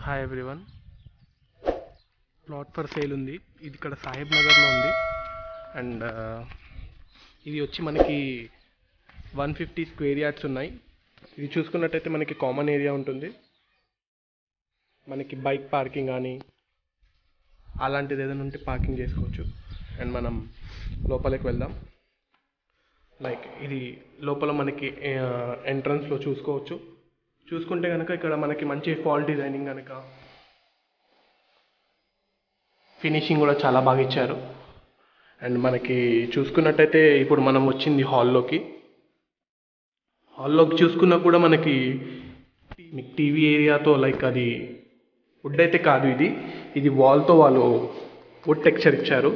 hi everyone plot for sale ఉంది ఇది ఇక్కడ సాహెబ్ నగర్లో ఉంది అండ్ ఇది వచ్చి మనకి వన్ ఫిఫ్టీ స్క్వేర్ యార్డ్స్ ఉన్నాయి ఇది చూసుకున్నట్టయితే మనకి కామన్ ఏరియా ఉంటుంది మనకి బైక్ పార్కింగ్ కానీ అలాంటిది ఏదైనా ఉంటే పార్కింగ్ చేసుకోవచ్చు అండ్ మనం లోపలికి వెళ్దాం లైక్ ఇది లోపల మనకి ఎంట్రన్స్లో చూసుకోవచ్చు చూసుకుంటే కనుక ఇక్కడ మనకి మంచి ఫాల్ డిజైనింగ్ కనుక ఫినిషింగ్ కూడా చాలా బాగా ఇచ్చారు అండ్ మనకి చూసుకున్నట్టయితే ఇప్పుడు మనం వచ్చింది హాల్లోకి హాల్లోకి చూసుకున్నా కూడా మనకి మీకు టీవీ ఏరియాతో లైక్ అది వుడ్ అయితే కాదు ఇది ఇది వాల్తో వాళ్ళు వుడ్ టెక్స్చర్ ఇచ్చారు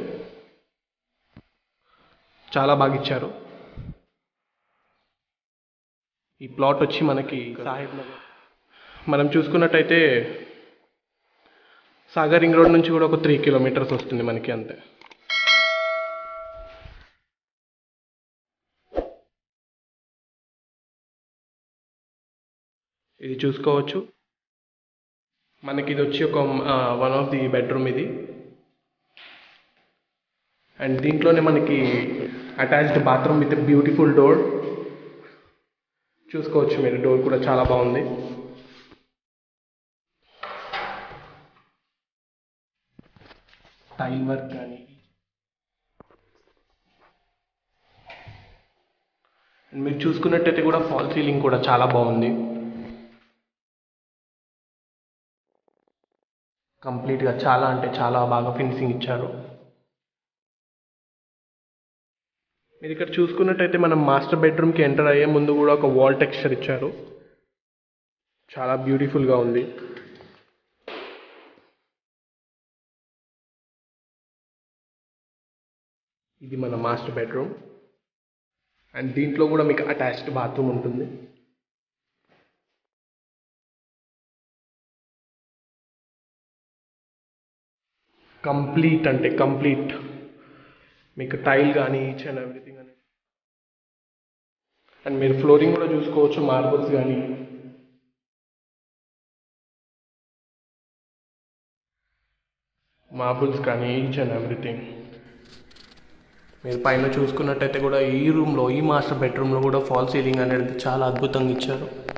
చాలా బాగా ఇచ్చారు ఈ ప్లాట్ వచ్చి మనకి సాహెబ్ నగర్ మనం చూసుకున్నట్టయితే సాగర్ రింగ్ రోడ్ నుంచి కూడా ఒక త్రీ కిలోమీటర్స్ వస్తుంది మనకి అంతే ఇది చూసుకోవచ్చు మనకి ఇది వచ్చి ఒక వన్ ఆఫ్ ది బెడ్రూమ్ ఇది అండ్ దీంట్లోనే మనకి attached bathroom with beautiful door చూసుకోవచ్చు మీరు డోర్ కూడా చాలా బాగుంది టైల్ వర్క్ కానీ అండ్ మీరు చూసుకున్నట్టయితే కూడా ఫాల్ సీలింగ్ కూడా చాలా బాగుంది కంప్లీట్గా చాలా అంటే చాలా బాగా ఫినిషింగ్ ఇచ్చారు మీరు ఇక్కడ చూసుకున్నట్టయితే మనం మాస్టర్ బెడ్రూమ్కి ఎంటర్ అయ్యే ముందు కూడా ఒక వాల్ టెక్స్చర్ ఇచ్చారు చాలా బ్యూటిఫుల్గా ఉంది ఇది మన మాస్టర్ బెడ్రూమ్ అండ్ దీంట్లో కూడా మీకు అటాచ్డ్ బాత్రూమ్ ఉంటుంది కంప్లీట్ అంటే కంప్లీట్ మీకు టైల్ కానీ ఈచ్ అండ్ ఎవ్రీథింగ్ అని అండ్ మీరు ఫ్లోరింగ్ కూడా చూసుకోవచ్చు మార్బుల్స్ కానీ మార్బుల్స్ కానీ ఈచ్ అండ్ ఎవ్రీథింగ్ మీరు పైన చూసుకున్నట్టయితే కూడా ఈ రూమ్లో ఈ మాస్టర్ బెడ్రూమ్లో కూడా ఫాల్ సీలింగ్ అనేది చాలా అద్భుతంగా ఇచ్చారు